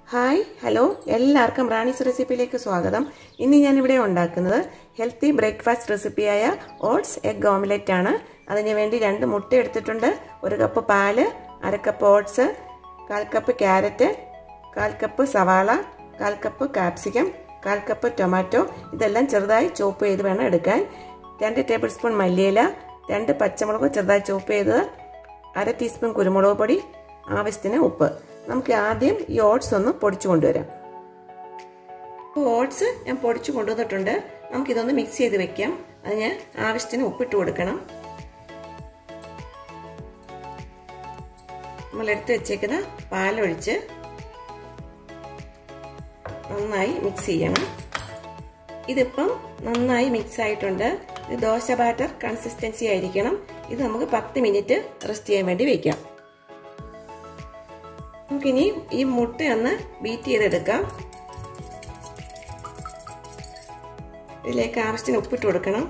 hi hello എല്ലാവർക്കും റാണീസ് റെസിപ്പിയിലേക്ക് സ്വാഗതം ഇന്ന് ഞാനിവിടെ ഉണ്ടാക്കുന്നത് ഹെൽത്തി ബ്രേക്ക്ഫാസ്റ്റ് റെസിപ്പിയായ ഓട്സ് എഗ് ഓംലെറ്റ് ആണ് അതിന് വേണ്ടി രണ്ട് മുട്ട എടുത്തിട്ടുണ്ട് ഒരു കപ്പ് പാല് അര കപ്പ് ഓട്സ് കാൽ കപ്പ് ക്യാരറ്റ് കാൽ കപ്പ് സവാള കാൽ കപ്പ് കാപ്സിക്കം കാൽ കപ്പ് ടൊമാറ്റോ ഇതെല്ലാം ചെറുതായി ചോപ്പ് ചെയ്ത് വേണം എടുക്കാൻ രണ്ട് ടേബിൾ സ്പൂൺ മല്ലിയില രണ്ട് പച്ചമുളക് ചെറുതായി ചോപ്പ് ചെയ്തത് അര ടീസ്പൂൺ കുരുമുളക് പൊടി ആവശ്യത്തിന് ഉപ്പ് നമുക്ക് ആദ്യം ഈ ഓട്സ് ഒന്ന് പൊടിച്ചു കൊണ്ടുവരാം ഇപ്പോൾ ഓട്സ് ഞാൻ പൊടിച്ചു കൊണ്ടുവന്നിട്ടുണ്ട് നമുക്കിതൊന്ന് മിക്സ് ചെയ്ത് വെക്കാം അതിന് ആവശ്യത്തിന് ഉപ്പിട്ട് കൊടുക്കണം നമ്മൾ എടുത്ത് വെച്ചേക്കുന്ന പാലൊഴിച്ച് നന്നായി മിക്സ് ചെയ്യണം ഇതിപ്പം നന്നായി മിക്സ് ആയിട്ടുണ്ട് ഇത് ദോശ ബാറ്റർ കൺസിസ്റ്റൻസി ആയിരിക്കണം ഇത് നമുക്ക് പത്ത് മിനിറ്റ് റെസ്റ്റ് ചെയ്യാൻ വേണ്ടി വെക്കാം നമുക്കിനി ഈ മുട്ട ഒന്ന് ബീറ്റ് ചെയ്തെടുക്കാം ഇതിലേക്ക് ആവശ്യത്തിന് ഉപ്പിട്ട് കൊടുക്കണം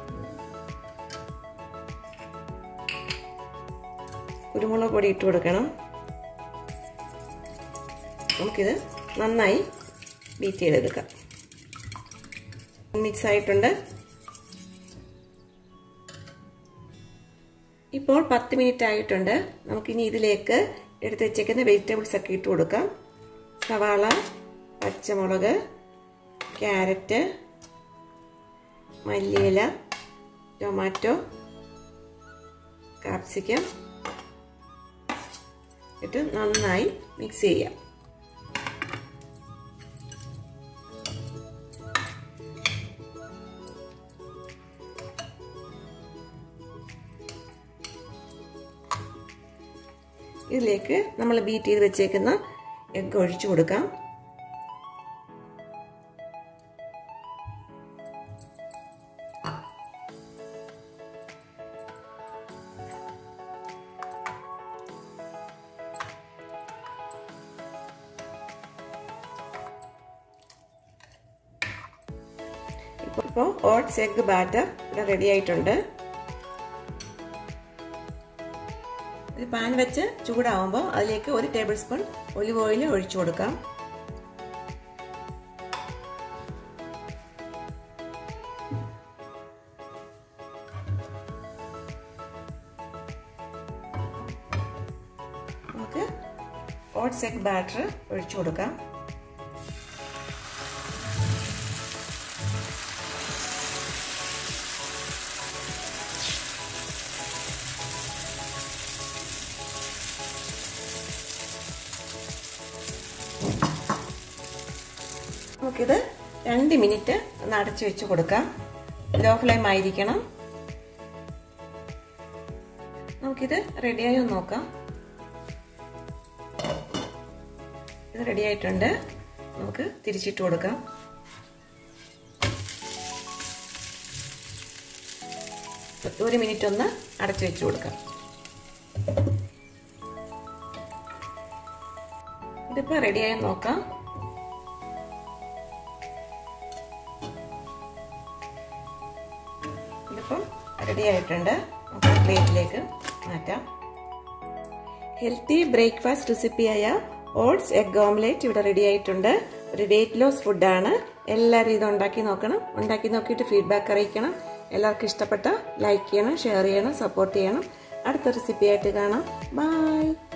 കുരുമുളക് പൊടി ഇട്ട് കൊടുക്കണം നമുക്കിത് നന്നായി ബീറ്റ് ചെയ്തെടുക്കാം മിക്സ് ആയിട്ടുണ്ട് ഇപ്പോൾ പത്ത് മിനിറ്റ് ആയിട്ടുണ്ട് നമുക്കിനി ഇതിലേക്ക് എടുത്ത് വെച്ചേക്കുന്ന വെജിറ്റബിൾസ് ഒക്കെ ഇട്ട് കൊടുക്കാം സവാള പച്ചമുളക് ക്യാരറ്റ് മല്ലിയില ടൊമാറ്റോ കാപ്സിക്കം ഇട്ട് നന്നായി മിക്സ് ചെയ്യാം ഇതിലേക്ക് നമ്മൾ ബീറ്റ് ചെയ്ത് വെച്ചേക്കുന്ന എഗ്ഗ് ഒഴിച്ചു കൊടുക്കാം ഇപ്പോൾ ഓട്സ് എഗ് ബാറ്റർ ഇവിടെ റെഡി ആയിട്ടുണ്ട് ഇത് പാൻ വെച്ച് ചൂടാവുമ്പോൾ അതിലേക്ക് ഒരു ടേബിൾ സ്പൂൺ ഒലിവ് ഓയിൽ ഒഴിച്ചു കൊടുക്കാം നമുക്ക് ഓട്സ് എഗ് ബാറ്റർ ഒഴിച്ചു കൊടുക്കാം നമുക്കിത് രണ്ട് മിനിറ്റ് ഒന്ന് അടച്ചു വെച്ച് കൊടുക്കാം ലോ ഫ്ലെയിം ആയിരിക്കണം നമുക്കിത് റെഡിയായോ നോക്കാം ഇത് റെഡി ആയിട്ടുണ്ട് നമുക്ക് തിരിച്ചിട്ട് കൊടുക്കാം ഒരു മിനിറ്റ് ഒന്ന് അടച്ചു വെച്ച് കൊടുക്കാം ഇതിപ്പോൾ റെഡിയായി നോക്കാം ഇതിപ്പം റെഡി ആയിട്ടുണ്ട് നമുക്ക് പ്ലേറ്റിലേക്ക് മാറ്റാം ഹെൽത്തി ബ്രേക്ക്ഫാസ്റ്റ് റെസിപ്പിയായ ഓട്സ് എഗ് ഓംലേറ്റ് ഇവിടെ റെഡി ആയിട്ടുണ്ട് ഒരു വെയിറ്റ് ലോസ് ഫുഡാണ് എല്ലാവരും ഇത് ഉണ്ടാക്കി നോക്കണം ഉണ്ടാക്കി നോക്കിയിട്ട് ഫീഡ്ബാക്ക് അറിയിക്കണം എല്ലാവർക്കും ഇഷ്ടപ്പെട്ട ലൈക്ക് ചെയ്യണം ഷെയർ ചെയ്യണം സപ്പോർട്ട് ചെയ്യണം അടുത്ത റെസിപ്പിയായിട്ട് കാണാം ബൈ